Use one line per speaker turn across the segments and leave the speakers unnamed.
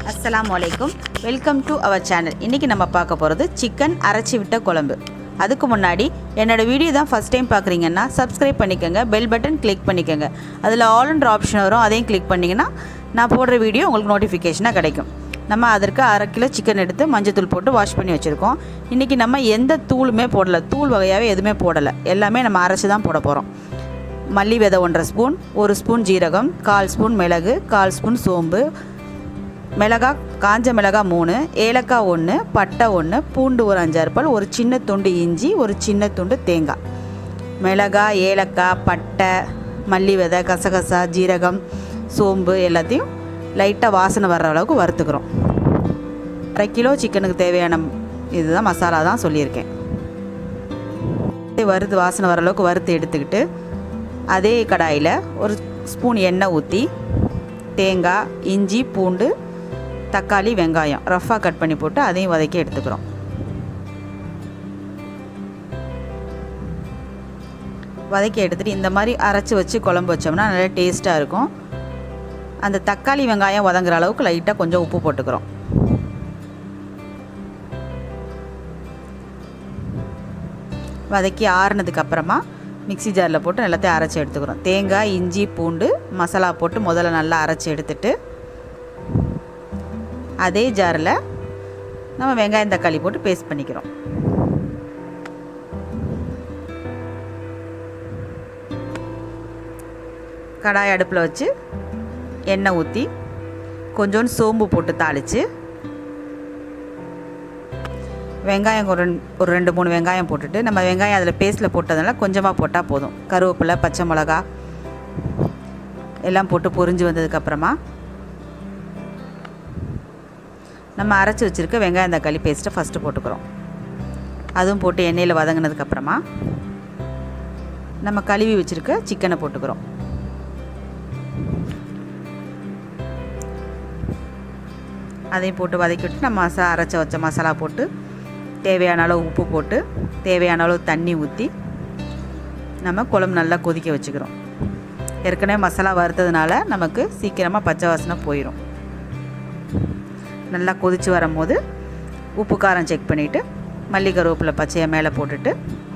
அஸ்ஸலாமு அலைக்கும் welcome to our channel இன்றைக்கி நம்ம பார்க்க போகிறது சிக்கன் அரைச்சி விட்ட குழம்பு அதுக்கு முன்னாடி என்னோட வீடியோ தான் ஃபஸ்ட் டைம் பார்க்குறீங்கன்னா சப்ஸ்கிரைப் பண்ணிக்கோங்க பெல் பட்டன் கிளிக் பண்ணிக்கோங்க அதில் ஆல்ன்ற ஆப்ஷன் வரும் அதையும் கிளிக் பண்ணிங்கன்னா நான் போடுற வீடியோ உங்களுக்கு நோட்டிஃபிகேஷனாக கிடைக்கும் நம்ம அதற்கு அரை கிலோ சிக்கன் எடுத்து மஞ்சத்தூள் போட்டு வாஷ் பண்ணி வச்சுருக்கோம் இன்றைக்கி நம்ம எந்த தூளுமே போடலை தூள் வகையாகவே எதுவுமே போடலை எல்லாமே நம்ம அரைச்சி தான் போட போகிறோம் மல்லி விதை ஒன்றரை ஸ்பூன் ஒரு ஸ்பூன் ஜீரகம் கால் ஸ்பூன் மிளகு கால் ஸ்பூன் சோம்பு மிளகா காஞ்ச மிளகா மூணு ஏலக்காய் ஒன்று பட்டை ஒன்று பூண்டு ஒரு அஞ்சாறு பல் ஒரு சின்ன துண்டு இஞ்சி ஒரு சின்ன துண்டு தேங்காய் மிளகா ஏலக்காய் பட்டை மல்லி விதை கசகசா ஜீரகம் சோம்பு எல்லாத்தையும் லைட்டாக வாசனை வர்ற அளவுக்கு வறுத்துக்கிறோம் அரை கிலோ சிக்கனுக்கு தேவையான இதுதான் மசாலா தான் சொல்லியிருக்கேன் வறுத்து வாசனை வர அளவுக்கு வறுத்து எடுத்துக்கிட்டு அதே கடாயில் ஒரு ஸ்பூன் எண்ணெய் ஊற்றி தேங்காய் இஞ்சி பூண்டு தக்காளி வெங்காயம் ரஃப்பாக கட் பண்ணி போட்டு அதையும் வதக்கி எடுத்துக்கிறோம் வதக்கி எடுத்துகிட்டு இந்த மாதிரி அரைச்சி வச்சு குழம்பு வச்சோம்னா நல்லா டேஸ்ட்டாக இருக்கும் அந்த தக்காளி வெங்காயம் வதங்குற அளவுக்கு லைட்டாக கொஞ்சம் உப்பு போட்டுக்கிறோம் வதக்கி ஆறுனதுக்கு அப்புறமா மிக்ஸி ஜாரில் போட்டு எல்லாத்தையும் அரைச்சி எடுத்துக்கிறோம் தேங்காய் இஞ்சி பூண்டு மசாலா போட்டு முதல்ல நல்லா அரைச்சி எடுத்துட்டு அதே ஜாரில் நம்ம வெங்காயம் தக்காளி போட்டு பேஸ்ட் பண்ணிக்கிறோம் கடாய் அடுப்பில் வச்சு எண்ணெய் ஊற்றி கொஞ்சோண்டு சோம்பு போட்டு தாளித்து வெங்காயம் ஒரு ரெண்டு ஒரு ரெண்டு மூணு வெங்காயம் போட்டுட்டு நம்ம வெங்காயம் அதில் பேஸ்ட்டில் போட்டதுனால கொஞ்சமாக போட்டால் போதும் கருவேப்பிலை பச்சை மிளகா எல்லாம் போட்டு பொரிஞ்சு வந்ததுக்கப்புறமா நம்ம அரைச்சி வச்சுருக்க வெங்காயம் தக்காளி பேஸ்ட்டை ஃபஸ்ட்டு போட்டுக்கிறோம் அதுவும் போட்டு எண்ணெயில் வதங்கினதுக்கப்புறமா நம்ம கழுவி வச்சுருக்க சிக்கனை போட்டுக்கிறோம் அதையும் போட்டு வதக்கி விட்டு நம்ம மசா அரைச்ச வச்ச மசாலா போட்டு தேவையான அளவு உப்பு போட்டு தேவையான அளவு தண்ணி ஊற்றி நம்ம குழம்பு நல்லா கொதிக்க வச்சுக்கிறோம் ஏற்கனவே மசாலா வறுத்ததுனால நமக்கு சீக்கிரமாக பச்சை வாசனை போயிடும் நல்லா கொதித்து வரும்போது உப்பு காரம் செக் பண்ணிவிட்டு மல்லி கருவேப்பிலை பச்சையை மேலே போட்டுட்டு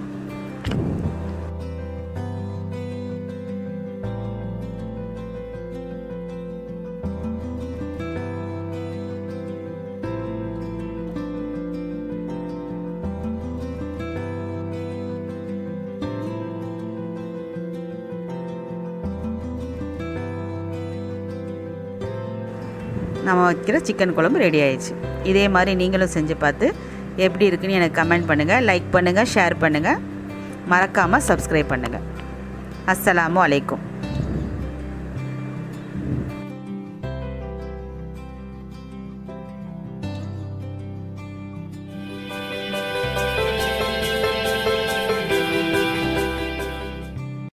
நம்ம வைக்கிற சிக்கன் குழம்பு ரெடி ஆயிடுச்சு இதே மாதிரி நீங்களும் செஞ்சு பார்த்து எப்படி இருக்குன்னு எனக்கு கமெண்ட் பண்ணுங்கள் லைக் பண்ணுங்கள் ஷேர் பண்ணுங்கள் மறக்காமல் சப்ஸ்கிரைப் பண்ணுங்கள் அஸ்ஸலாமு அலைக்கும்